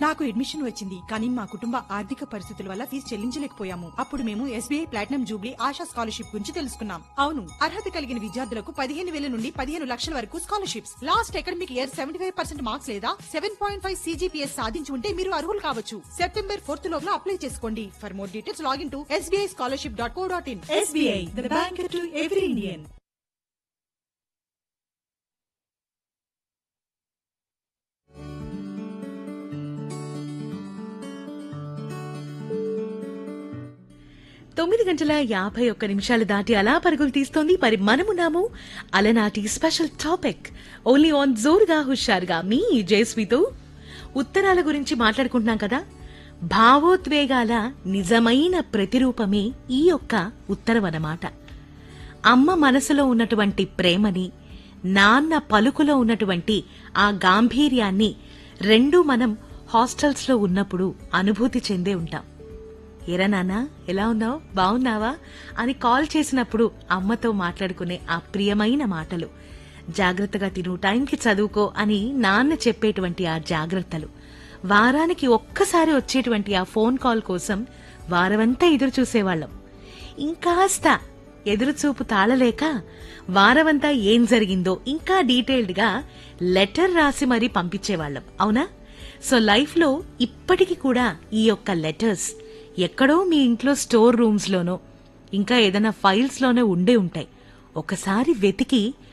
నాకు అడ్మిషన్ వచ్చింది కానీ మా కుటుంబ ఆర్థిక పరిస్థితుల వల్ల ఫీజు చెల్లించలేకపోయాము అప్పుడు మేము SBI platinum jubilee Asha scholarship గురించి తెలుసుకున్నాం అవును అర్హత కలిగిన విద్యార్థులకు పదిహేను వేల నుండి పదిహేను లక్షల వరకు scholarships last academic year seventy five percent marks లేదా సెవెన్ పాయింట్ ఫైవ్ సీజీపీఎస్ సాధించి ఉంటే మీరు అర్హులు కావచ్చు సెప్టెంబర్ ఫోర్త్ లోపల అప్లై చేసుకోండి for more details login to SBI scholarship dot co dot in SBI the bank to every Indian తొమ్మిది గంటల యాభై ఒక్క నిమిషాలు దాటి అలా పరుగులు తీస్తోంది మరి మనమున్నాము అలనాటి స్పెషల్ టాపిక్ ఓన్లీ ఆన్ జోరుగా హుషారుగా మీ జయస్వితో ఉత్తరాల గురించి మాట్లాడుకుంటున్నాం కదా భావోద్వేగాల నిజమైన ప్రతిరూపమే ఈ యొక్క ఉత్తరం అన్నమాట అమ్మ మనసులో ఉన్నటువంటి ప్రేమని నాన్న పలుకులో ఉన్నటువంటి ఆ గాంభీర్యాన్ని రెండు మనం హాస్టల్స్ లో ఉన్నప్పుడు అనుభూతి చెందే ఉంటాం ఎరా నాన్న ఎలా ఉన్నావు బాగున్నావా అని కాల్ చేసినప్పుడు అమ్మతో మాట్లాడుకునే ఆ ప్రియమైన మాటలు జాగ్రత్తగా తిను టైంకి చదువుకో అని నాన్న చెప్పేటువంటి ఆ జాగ్రత్తలు వారానికి ఒక్కసారి వచ్చేటువంటి ఆ ఫోన్ కాల్ కోసం వారమంతా ఎదురు చూసేవాళ్ళం ఇంకాస్త ఎదురుచూపు తాళలేక వారమంతా ఏం జరిగిందో ఇంకా డీటెయిల్డ్ గా లెటర్ రాసి మరీ పంపించేవాళ్ళం అవునా సో లైఫ్ లో ఇప్పటికి కూడా ఈ యొక్క లెటర్స్ ఎక్కడో మీ ఇంట్లో స్టోర్ రూమ్స్ లోనో ఇంకా ఏదైనా ఫైల్స్ లోనో ఉండే ఉంటాయి ఒకసారి వెతికి